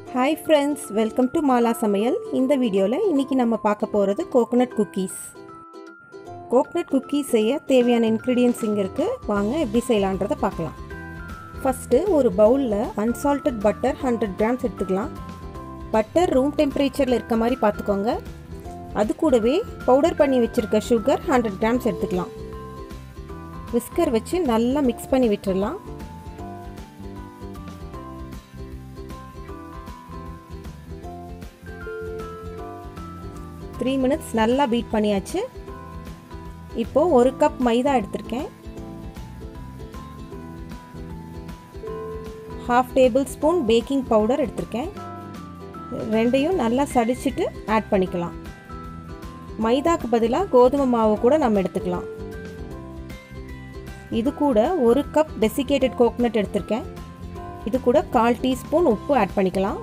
hi friends welcome to Mala சமையல் இந்த வீடியோவில் இன்றைக்கி நம்ம பார்க்க போகிறது கோகோனட் குக்கீஸ் கோகோனட் குக்கீஸ் செய்ய தேவையான இன்க்ரீடியன்ஸ் இங்கே இருக்குது வாங்க எப்படி செய்யலான்றதை பார்க்கலாம் ஃபஸ்ட்டு ஒரு பவுலில் அன்சால்ட்டட் பட்டர் ஹண்ட்ரட் கிராம்ஸ் எடுத்துக்கலாம் பட்டர் ரூம் டெம்பரேச்சரில் இருக்க மாதிரி பார்த்துக்கோங்க அது கூடவே பவுடர் பண்ணி வச்சுருக்க சுகர் ஹண்ட்ரட் கிராம்ஸ் எடுத்துக்கலாம் விஸ்கர் வச்சு நல்லா மிக்ஸ் பண்ணி விட்டுடலாம் த்ரீ மினிட்ஸ் நல்லா பீட் பண்ணியாச்சு இப்போது ஒரு கப் மைதா எடுத்திருக்கேன் half tablespoon baking powder எடுத்திருக்கேன் ரெண்டையும் நல்லா சடிச்சிட்டு ஆட் பண்ணிக்கலாம் மைதாக்கு பதிலாக கோதுமை மாவு கூட நம்ம எடுத்துக்கலாம் இது கூட ஒரு கப் டெசிகேட்டட் கோகனட் எடுத்திருக்கேன் இது கூட கால் டீஸ்பூன் உப்பு ஆட் பண்ணிக்கலாம்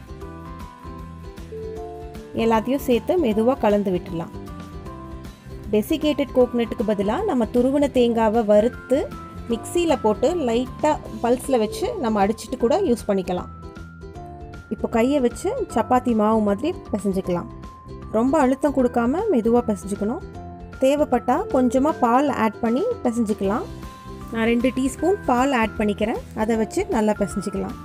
எல்லாத்தையும் சேர்த்து மெதுவாக கலந்து விட்டுடலாம் டெசிகேட்டட் கோகனட்டுக்கு பதிலாக நம்ம துருவின தேங்காவை வறுத்து மிக்சியில் போட்டு லைட்டாக பல்ஸில் வச்சு நம்ம அடிச்சிட்டு கூட யூஸ் பண்ணிக்கலாம் இப்போ கையை வச்சு சப்பாத்தி மாவு மாதிரி பிசைஞ்சிக்கலாம் ரொம்ப அழுத்தம் கொடுக்காம மெதுவாக பிசைஞ்சிக்கணும் தேவைப்பட்டால் கொஞ்சமாக பால் ஆட் பண்ணி பிசைஞ்சிக்கலாம் நான் ரெண்டு டீஸ்பூன் பால் ஆட் பண்ணிக்கிறேன் அதை வச்சு நல்லா பிசைஞ்சிக்கலாம்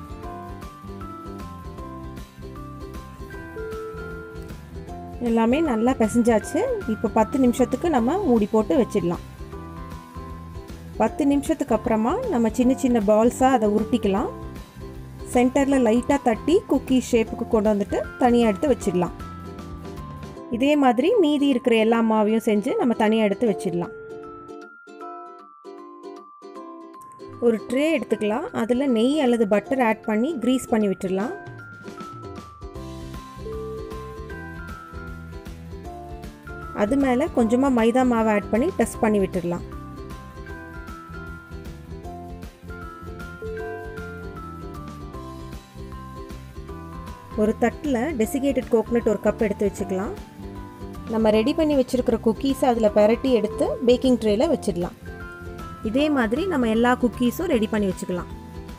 எல்லாமே நல்லா பிசைஞ்சாச்சு இப்போ பத்து நிமிஷத்துக்கு நம்ம மூடி போட்டு வச்சிடலாம் பத்து நிமிஷத்துக்கு அப்புறமா நம்ம சின்ன சின்ன பால்ஸாக அதை உருட்டிக்கலாம் சென்டரில் லைட்டாக தட்டி குக்கி ஷேப்புக்கு கொண்டு வந்துட்டு தனியாக எடுத்து வச்சிடலாம் இதே மாதிரி மீதி இருக்கிற எல்லா மாவையும் செஞ்சு நம்ம தனியாக எடுத்து வச்சிடலாம் ஒரு ட்ரே எடுத்துக்கலாம் அதில் நெய் அல்லது பட்டர் ஆட் பண்ணி க்ரீஸ் பண்ணி விட்டுடலாம் அது மேலே கொஞ்சமாக மைதா மாவை ஆட் பண்ணி டெஸ்ட் பண்ணி விட்டுடலாம் ஒரு தட்டில் டெசிகேட்டட் கோகனட் ஒரு கப் எடுத்து வச்சுக்கலாம் நம்ம ரெடி பண்ணி வச்சுருக்கிற குக்கீஸை அதில் பெரட்டி எடுத்து பேக்கிங் ட்ரேயில் வச்சிடலாம் இதே மாதிரி நம்ம எல்லா குக்கீஸும் ரெடி பண்ணி வச்சுக்கலாம்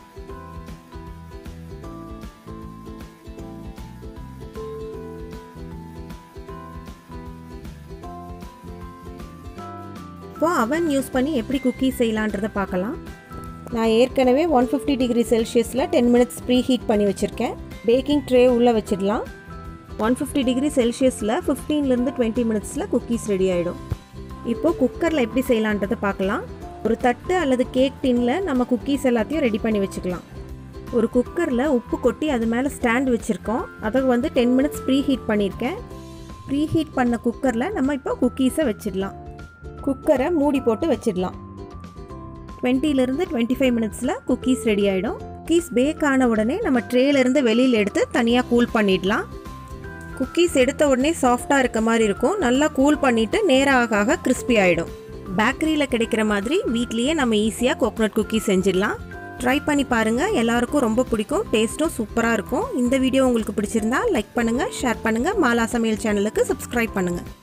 இப்போ அவன் யூஸ் பண்ணி எப்படி குக்கீஸ் செய்யலான்றதை பார்க்கலாம் நான் ஏற்கனவே ஒன் ஃபிஃப்டி டிகிரி செல்சியஸில் டென் மினிட்ஸ் ப்ரீ ஹீட் பண்ணி வச்சுருக்கேன் பேக்கிங் ட்ரே உள்ளே வச்சிடலாம் ஒன் ஃபிஃப்டி டிகிரி செல்சியஸில் ஃபிஃப்டீன்லேருந்து டுவெண்ட்டி மினிட்ஸில் குக்கீஸ் ரெடி ஆகிடும் இப்போது குக்கரில் எப்படி செய்யலான்றதை பார்க்கலாம் ஒரு தட்டு அல்லது கேக் டின்னில் நம்ம குக்கீஸ் எல்லாத்தையும் ரெடி பண்ணி வச்சுக்கலாம் ஒரு குக்கரில் உப்பு கொட்டி அது மேலே ஸ்டாண்ட் வச்சுருக்கோம் அதை வந்து டென் மினிட்ஸ் ப்ரீ ஹீட் பண்ணியிருக்கேன் ப்ரீ ஹீட் பண்ண குக்கரில் நம்ம இப்போ குக்கீஸை வச்சிடலாம் குக்கரை மூடி போட்டு வச்சிடலாம் டுவெண்ட்டிலேருந்து டுவெண்ட்டி ஃபைவ் மினிட்ஸில் குக்கீஸ் ரெடி ஆகிடும் குக்கீஸ் பேக் ஆன உடனே நம்ம ட்ரேலேருந்து வெளியில் எடுத்து தனியாக கூல் பண்ணிடலாம் குக்கீஸ் எடுத்த உடனே சாஃப்டாக இருக்க மாதிரி இருக்கும் நல்லா கூல் பண்ணிவிட்டு நேரம் ஆக ஆக கிறிஸ்பி ஆகிடும் பேக்கரியில் கிடைக்கிற மாதிரி வீட்லேயே நம்ம ஈஸியாக கோகோனட் குக்கீஸ் செஞ்சிடலாம் ட்ரை பண்ணி பாருங்கள் எல்லாருக்கும் ரொம்ப பிடிக்கும் டேஸ்ட்டும் சூப்பராக இருக்கும் இந்த வீடியோ உங்களுக்கு பிடிச்சிருந்தா லைக் பண்ணுங்கள் ஷேர் பண்ணுங்கள் மாலா சமையல் சேனலுக்கு சப்ஸ்கிரைப் பண்ணுங்கள்